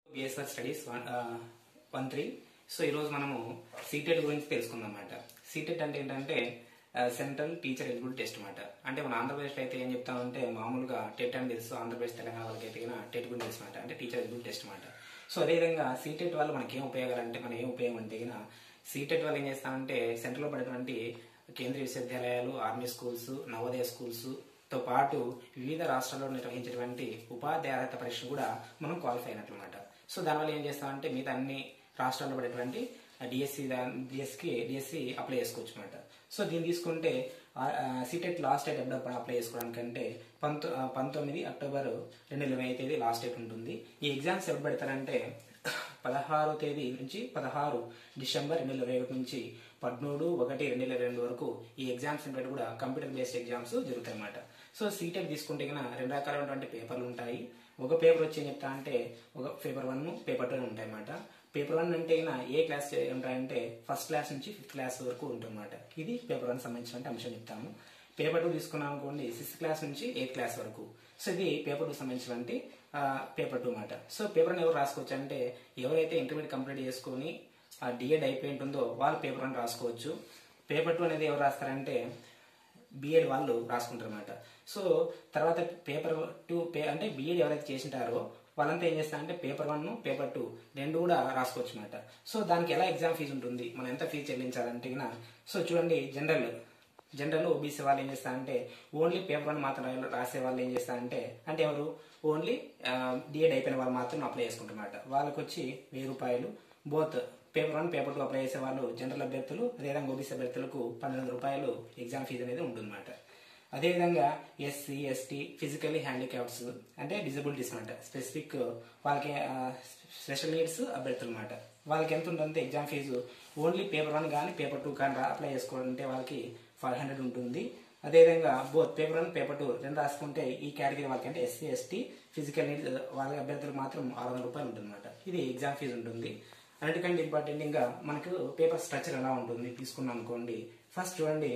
BSR studies one one three so ఈరోజు మనము CTET గురించి తెలుసుకుందాం అన్నమాట సీటెట్ అంటే ఏంటంటే సెంట్రల్ టీచర్ ఎలిజిబుల్ టెస్ట్ అన్నమాట అంటే మన ఆంధ్రప్రదేశ్లో అయితే ఏం చెప్తామంటే మామూలుగా టెట్ అని తెలుసు ఆంధ్రప్రదేశ్ తెలంగాణ వాళ్ళకి అయితే టెట్ గురించి తెలుసు అన్నమాట అంటే టీచర్ ఎలిజిబుల్ టెస్ట్ అన్నమాట సో అదేవిధంగా సీటెట్ వల్ల మనకి ఏం ఉపయోగాలు అంటే మన ఏం ఉపయోగం అంటే సీటెట్ వల్ల ఏం చేస్తామంటే సెంట్రల్లో పడేటువంటి కేంద్రీయ విశ్వవిద్యాలయాలు ఆర్మీ స్కూల్స్ నవోదయ స్కూల్స్ తో పాటు వివిధ రాష్ట్రాల్లో నిర్వహించేటువంటి ఉపాధ్యాయ అర్హత పరీక్షలు కూడా మనం క్వాలిఫై అయినట్లు అనమాట సో దానివల్ల ఏం చేస్తామంటే మిగతా అన్ని రాష్ట్రాల్లో పడేటువంటి డిఎస్సి డిఎస్కి డిఎస్సి అప్లై చేసుకోవచ్చు అనమాట సో దీన్ని తీసుకుంటే సీటెట్ లాస్ట్ డేట్ ఎప్పుడు అప్లై చేసుకోవడానికంటే పంతొ ఆ, పంతొమ్మిది అక్టోబర్ రెండు వేల ఇరవై తేదీ లాస్ట్ డేట్ ఉంటుంది ఈ ఎగ్జామ్స్ ఎప్పుడు పెడతారంటే పదహారు తేదీ నుంచి పదహారు డిసెంబర్ రెండు వేల ఇరవై ఒకటి నుంచి పదమూడు ఒకటి రెండు వేల ఇరవై రెండు వరకు ఈ ఎగ్జామ్స్ అనేవి కూడా కంప్యూటర్ బేస్డ్ ఎగ్జామ్స్ జరుగుతాయి అన్నమాట సో సీటెట్ తీసుకుంటే కన్నా రెండు రకాలైనటువంటి పేపర్లు ఉంటాయి ఒక పేపర్ వచ్చి ఏం చెప్తా అంటే ఒక పేపర్ వన్ పేపర్ టూ ఉంటాయి అన్నమాట పేపర్ వన్ అంటే కన్నా ఏ క్లాస్ ఉంటాయంటే ఫస్ట్ క్లాస్ నుంచి ఫిఫ్త్ క్లాస్ వరకు ఉంటుందన్నమాట ఇది పేపర్ వన్ సంబంధించిన అంశం చెప్తాము పేపర్ టూ తీసుకున్నాం అనుకోండి సిక్స్త్ క్లాస్ నుంచి ఎయిత్ క్లాస్ వరకు సో ఇది పేపర్ టూ సంబంధించినటువంటి పేపర్ టూ మాట సో పేపర్ వన్ ఎవరు రాసుకోవచ్చు అంటే ఎవరైతే ఇంటర్మీడియట్ కంప్లీట్ చేసుకొని ఆ డిఎడ్ అయిపోయి ఉంటుందో వాళ్ళు పేపర్ వన్ రాసుకోవచ్చు పేపర్ టూ అనేది ఎవరు రాస్తారంటే బిఎడ్ వాళ్ళు రాసుకుంటారు అనమాట సో తర్వాత పేపర్ టూ పే అంటే బిఎడ్ ఎవరైతే చేసింటారో వాళ్ళంతా ఏం చేస్తారంటే పేపర్ వన్ పేపర్ టూ రెండు కూడా రాసుకోవచ్చు అనమాట సో దానికి ఎలా ఎగ్జామ్ ఫీజు ఉంటుంది మనం ఎంత ఫీజు చెల్లించాలంటే గిన సో చూడండి జనరల్ జనరల్ ఓబీసీ వాళ్ళు ఏం చేస్తారంటే ఓన్లీ పేపర్ వన్ మాత్రం రా- రాసే వాళ్ళు ఏం చేస్తారంటే అంటే ఎవరు ఓన్లీ డిఎడ్ అయిపోయిన వాళ్ళు మాత్రం అప్లై చేసుకుంటారన్నమాట వాళ్ళకి వచ్చి వెయ్యి రూపాయలు both paper one paper two apply చేసే వాళ్ళు జనరల్ అభ్యర్థులు అదేవిధంగా ఓబీసీ అభ్యర్థులకు పన్నెండు రూపాయలు ఎగ్జామ్ ఫీజు అనేది ఉంటుందన్నమాట అదేవిధంగా ఎస్సీ ఎస్టీ ఫిజికల్లీ హ్యాండిక్యాప్స్ అంటే డిజబిలిటీస్ అనమాట స్పెసిఫిక్ వాళ్ళకి స్పెషల్ నీడ్స్ అభ్యర్థులు అనమాట వాళ్ళకి ఎంత ఉంటుందంటే exam fee only paper one కానీ పేపర్ టూ కానీ అప్లై చేసుకోవాలంటే వాళ్ళకి ఫైవ్ హండ్రెడ్ ఉంటుంది అదేవిధంగా both paper one paper two రెండు రాసుకుంటే ఈ కేటగిరీ వాళ్ళకి అంటే ఎస్సీ ఎస్టీ ఫిజికల్ నీడ్స్ వాళ్ళ అభ్యర్థులకు మాత్రం ఆరు వందల రూపాయలు ఉంటుందన్నమాట ఇది ఎగ్జామ్ ఫీజు ఉంటుంది అన్నిటికంటే ఇంపార్టెంట్ ఇంకా మనకు పేపర్ స్ట్రక్చర్ ఎలా ఉంటుంది తీసుకున్నాం అనుకోండి ఫస్ట్ చూడండి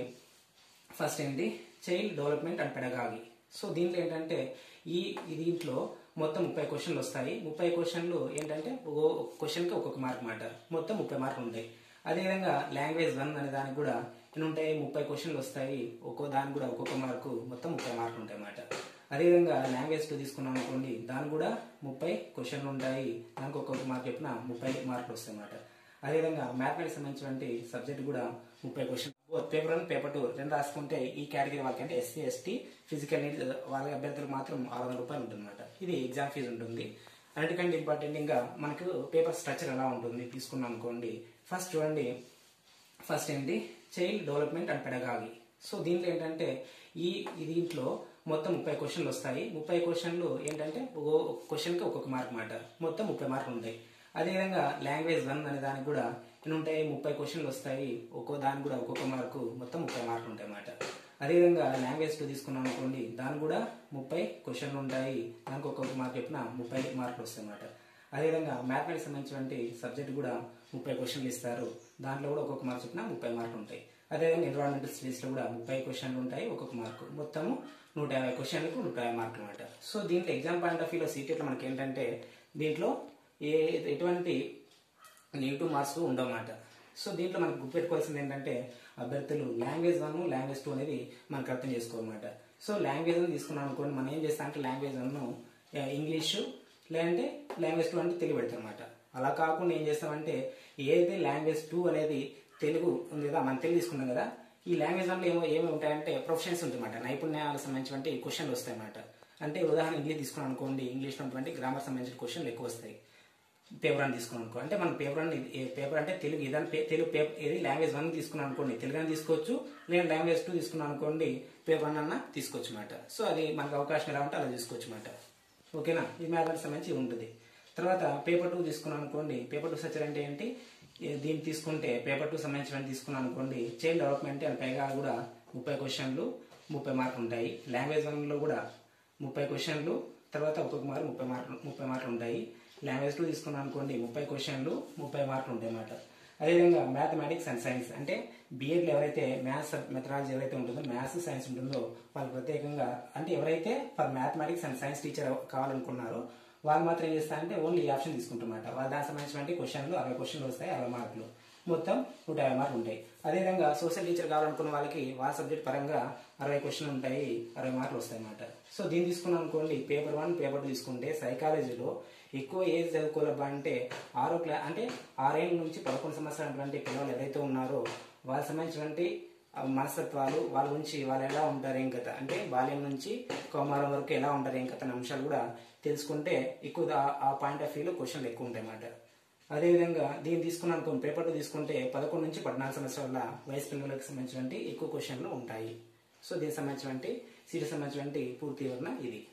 ఫస్ట్ ఏంటి child development and pedagogy so దీంట్లో ఏంటంటే ఈ ఈ దీంట్లో మొత్తం ముప్పై క్వశ్చన్లు వస్తాయి ముప్పై క్వశ్చన్లు ఏంటంటే ఒక్కో క్వశ్చన్కి ఒక్కొక్క మార్క్ మాట మొత్తం ముప్పై మార్కులు ఉంటాయి అదేవిధంగా లాంగ్వేజ్ వన్ అనే దానికి కూడా ఎన్ని ఉంటాయి ముప్పై క్వశ్చన్లు వస్తాయి ఒక్కో దానికి కూడా ఒక్కొక్క మార్కు మొత్తం ముప్పై మార్కులు ఉంటాయి అన్నమాట అదేవిధంగా లాంగ్వేజ్ టూ తీసుకున్నాం అనుకోండి దానికి కూడా ముప్పై క్వశ్చన్లు ఉంటాయి దానికి ఒక్కొక్క మార్క్ చెప్పిన ముప్పై మార్కులు వస్తాయి అన్నమాట అదేవిధంగా మ్యాథమెటిక్స్ సంబంధించినటువంటి సబ్జెక్ట్ కూడా ముప్పై question paper one paper two రెండు రాసుకుంటే ఈ కేటగిరీ వాళ్ళకి అంటే ఎస్సీ ఎస్టీ ఫిజికల్ నీడ్స్ వాళ్ళ అభ్యర్థులకు మాత్రం ఆరు వందల రూపాయలు ఉంటుందన్నమాట ఇది ఎగ్జామ్ ఫీజు ఉంటుంది అన్నిటికంటే ఇంపార్టెంట్ ఇంకా మనకు పేపర్ స్ట్రక్చర్ ఎలా ఉంటుంది తీసుకున్నాం అనుకోండి ఫస్ట్ చూడండి ఫస్ట్ ఏంటి child development and pedagogy so దీంట్లో ఏంటంటే ఈ ఈ దీంట్లో మొత్తం ముప్పై క్వశ్చన్లు వస్తాయి ముప్పై క్వశ్చన్లు ఏంటంటే ఒక్కో క్వశ్చన్కి ఒక్కొక్క మార్క్ మాట మొత్తం ముప్పై మార్కులు ఉంటాయి అదేవిధంగా లాంగ్వేజ్ వన్ అనే దానికి కూడా ఎన్ని ఉంటాయి ముప్పై క్వశ్చన్లు వస్తాయి ఒక్కో దానికి కూడా ఒక్కొక్క మార్కు మొత్తం ముప్పై మార్కులు ఉంటాయి అన్నమాట అదేవిధంగా లాంగ్వేజ్ టూ తీసుకున్నాం అనుకోండి దానికి కూడా ముప్పై క్వశ్చన్లు ఉంటాయి దానికి ఒక్కొక్క మార్క్ చెప్పిన ముప్పై మార్కులు వస్తాయి అన్నమాట అదేవిధంగా మ్యాథమెటిక్స్ సంబంధించినటువంటి సబ్జెక్ట్ కూడా ముప్పై క్వశ్చన్లు ఇస్తారు దాంట్లో కూడా ఒక్కొక్క మార్క్ చెప్పిన ముప్పై మార్కులు ఉంటాయి అదేవిధంగా ఎన్విరాన్మెంటల్ స్టడీస్లో కూడా ముప్పై క్వశ్చన్లు ఉంటాయి ఒక్కొక్క మార్కు మొత్తము నూట యాభై క్వశ్చన్లకు నూట యాభై మార్కులు అనమాట సో దీంట్లో ఎగ్జామ్ పాయింట్ ఆఫ్ వ్యూలో సీటెట్లో మనకి ఏంటంటే దీంట్లో ఏ ఎటువంటి నెగిటివ్ మార్క్స్ ఉండవన్నమాట సో దీంట్లో మనకు గుర్తుపెట్టుకోవాల్సింది ఏంటంటే అభ్యర్థులు లాంగ్వేజ్ వన్ లాంగ్వేజ్ టూ అనేది మనకు అర్థం చేసుకోవాలన్నమాట సో లాంగ్వేజ్ వన్ తీసుకున్నాం అనుకోండి మనం ఏం చేస్తాం అంటే లాంగ్వేజ్ వన్ ఇంగ్లీషు లేదంటే లాంగ్వేజ్ టూ అంటే తెలుగు పెడతాం అనమాట అలా కాకుండా ఏం చేస్తామంటే ఏదైతే లాంగ్వేజ్ టూ అనేది తెలుగు ఉంది కదా మనం తెలుగు తీసుకున్నాం కదా ఈ లాంగ్వేజ్ వన్లో ఏమో ఏమి ఉంటాయంటే ప్రొఫెషన్స్ ఉంటాయన్నమాట నైపుణ్యాలకు సంబంధించినటువంటి క్వశ్చన్లు వస్తాయి అన్నమాట అంటే ఉదాహరణ ఇంగ్లీష్ తీసుకున్నాం అనుకోండి ఇంగ్లీష్లో ఉన్నటువంటి గ్రామర్ సంబంధించిన క్వశ్చన్లు ఎక్కువ వస్తాయి పేపర్ అని తీసుకున్నాం అనుకో అంటే మనం పేపర్ అని పేపర్ అంటే తెలుగు ఏదైనా పే- తెలుగు పేపర్ ఏది లాంగ్వేజ్ వన్ తీసుకున్నాం అనుకోండి తెలుగు అని తీసుకోవచ్చు లేదా లాంగ్వేజ్ టూ తీసుకున్నాం అనుకోండి పేపర్ వన్ అన్న తీసుకోవచ్చు అనమాట సో అది మనకు అవకాశం ఎలా ఉంటే అలా తీసుకోవచ్చు అనమాట ఓకేనా ఇది మ్యాథమెటిక్స్ సంబంధించి ఉంటుంది తర్వాత పేపర్ టూ తీసుకున్నాం అనుకోండి పేపర్ టూ సచర్ అంటే ఏంటి ఏ- దీన్ని తీసుకుంటే పేపర్ టూ సంబంధించిన తీసుకున్నాం అనుకోండి చైల్డ్ డెవలప్మెంట్ అండ్ పైగా కూడా ముప్పై క్వశ్చన్లు ముప్పై మార్కులు ఉంటాయి లాంగ్వేజ్ వన్లో కూడా ముప్పై క్వశ్చన్లు తర్వాత ఒక్కొక్క మార్కు ముప్పై మార్కులు ముప్పై మార్కులు ఉంటాయి లాంగ్వేజ్ టూ తీసుకున్నాం అనుకోండి ముప్పై క్వశ్చన్లు ముప్పై మార్కులు ఉంటాయి అన్నమాట అదేవిధంగా మ్యాథమెటిక్స్ అండ్ సైన్స్ అంటే బీఎడ్లో ఎవరైతే మ్యాథ్స్ మెథడాలజీ ఎవరైతే ఉంటుందో మ్యాథ్స్ సైన్స్ ఉంటుందో వాళ్ళు ప్రత్యేకంగా అంటే ఎవరైతే for mathematics and science teacher కావాలనుకున్నారో వాళ్ళు మాత్రం ఏం చేస్తారంటే ఓన్లీ ఈ ఆప్షన్ తీసుకుంటారన్నమాట వాళ్ళ దానికి సంబంధించినటువంటి క్వశ్చన్లు అరవై క్వశ్చన్లు వస్తాయి అరవై మార్కులు మొత్తం నూట యాభై మార్కులు ఉంటాయి అదేవిధంగా సోషల్ టీచర్ కావాలనుకున్న వాళ్ళకి వాళ్ళ సబ్జెక్ట్ పరంగా అరవై క్వశ్చన్లు ఉంటాయి అరవై మార్కులు వస్తాయి అన్నమాట సో దీన్ని తీసుకున్నాం అనుకోండి పేపర్ వన్ పేపర్ టూ తీసుకుంటే సైకాలజీలో ఎక్కువ ఏజ్ చదువుకోవాలబ్బా అంటే ఆరో క్లా అంటే ఆరేళ్ళ నుంచి పదకొండు సంవత్సరాలటువంటి పిల్లలు ఎవరైతే ఉన్నారో వాళ్ళకి సంబంధించినటువంటి ఆ మనస్తత్వాలు వాళ్ళ గురించి వాళ్ళు ఎలా ఉంటారు ఏం కథ అంటే బాల్యం నుంచి కౌమారం వరకు ఎలా ఉంటారు ఏం కథ అనే అంశాలు కూడా తెలుసుకుంటే ఎక్కువ ఆ- ఆ పాయింట్ ఆఫ్ వ్యూలో క్వశ్చన్లు ఎక్కువ ఉంటాయి అన్నమాట అదేవిధంగా దీన్ని తీసుకున్నాం అనుకో పేపర్ టూ తీసుకుంటే పదకొండు నుంచి పద్నాలుగు సంవత్సరాల వయసు పిల్లలకు సంబంధించినటువంటి ఎక్కువ క్వశ్చన్లు ఉంటాయి సో దీనికి సంబంధించినటువంటి సీట్కి సంబంధించినటువంటి పూర్తి వివరణ ఇది